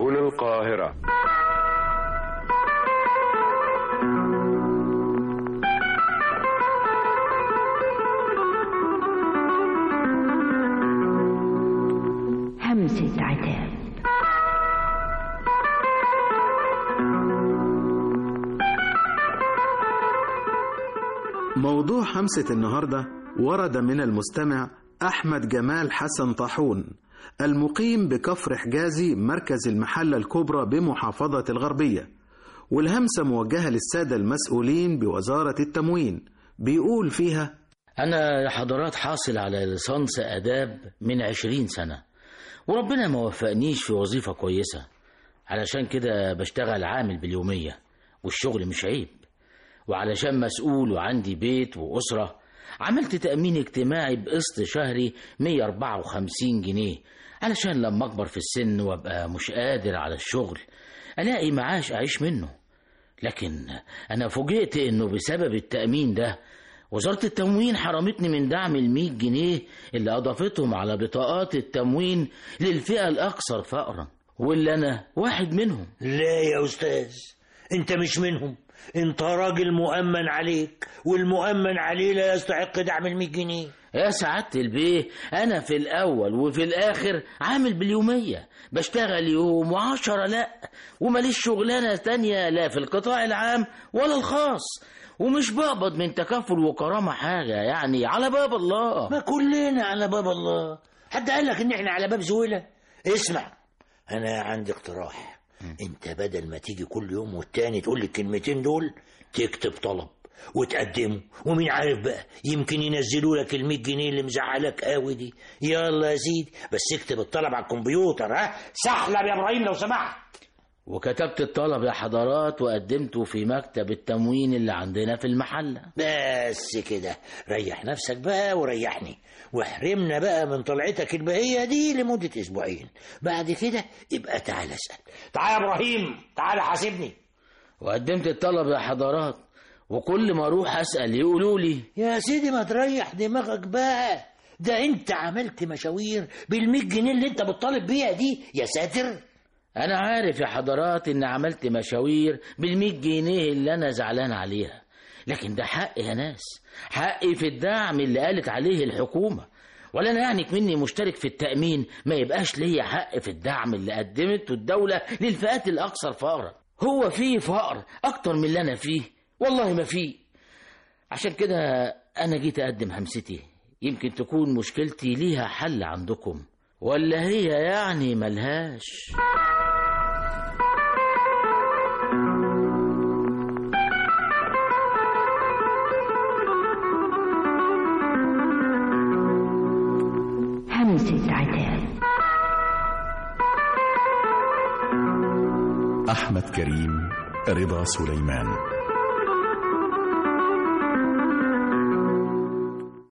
هنا القاهرة همسة عتاب موضوع همسة النهاردة ورد من المستمع أحمد جمال حسن طاحون المقيم بكفر حجازي مركز المحلة الكبرى بمحافظة الغربية والهمسة موجهة للسادة المسؤولين بوزارة التموين بيقول فيها أنا يا حضرات حاصل على ليسانس آداب من عشرين سنة وربنا ما وفقنيش في وظيفة كويسة علشان كده بشتغل عامل باليومية والشغل مش عيب وعلشان مسؤول وعندي بيت وأسرة عملت تأمين اجتماعي بقسط شهري 154 جنيه علشان لما أكبر في السن وأبقى مش قادر على الشغل ألاقي معاش أعيش منه لكن أنا فوجئت إنه بسبب التأمين ده وزارة التموين حرمتني من دعم المية جنيه اللي أضافتهم على بطاقات التموين للفئة الأكثر فقرا واللي أنا واحد منهم لا يا أستاذ أنت مش منهم أنت راجل مؤمن عليك والمؤمن عليه لا يستحق دعم المية جنيه يا سعادة البيه أنا في الأول وفي الآخر عامل باليومية بشتغل يوم وعشرة لأ وماليش شغلانة تانية لا في القطاع العام ولا الخاص ومش بقبض من تكافل وكرامة حاجة يعني على باب الله ما كلنا على باب الله حد قال لك ان احنا على باب زويلة اسمع انا عندي اقتراح انت بدل ما تيجي كل يوم والتاني تقول لي الكلمتين دول تكتب طلب وتقدمه ومين عارف بقى يمكن ينزلوا لك ال جنيه اللي مزعلك قوي دي يلا يا سيدي بس اكتب الطلب على الكمبيوتر ها سحلب يا ابراهيم لو سمحت وكتبت الطلب يا حضرات وقدمته في مكتب التموين اللي عندنا في المحلة بس كده ريح نفسك بقى وريحني واحرمنا بقى من طلعتك البهية دي لمدة أسبوعين بعد كده يبقى تعال اسأل تعال يا إبراهيم تعال حاسبني وقدمت الطلب يا حضرات وكل ما اروح اسال يقولوا لي يا سيدي ما تريح دماغك بقى ده انت عملت مشاوير بالمية جنيه اللي انت بتطالب بيها دي يا ساتر انا عارف يا حضرات ان عملت مشاوير بالمية جنيه اللي انا زعلان عليها لكن ده حق يا ناس حقي في الدعم اللي قالت عليه الحكومة ولا انا يعني مني مشترك في التأمين ما يبقاش ليا حق في الدعم اللي قدمته الدولة للفئات الاكثر فقرا هو في فقر اكتر من اللي انا فيه والله ما فيه عشان كده انا جيت اقدم همستي يمكن تكون مشكلتي ليها حل عندكم ولا هي يعني ملهاش همسة عتاب أحمد كريم رضا سليمان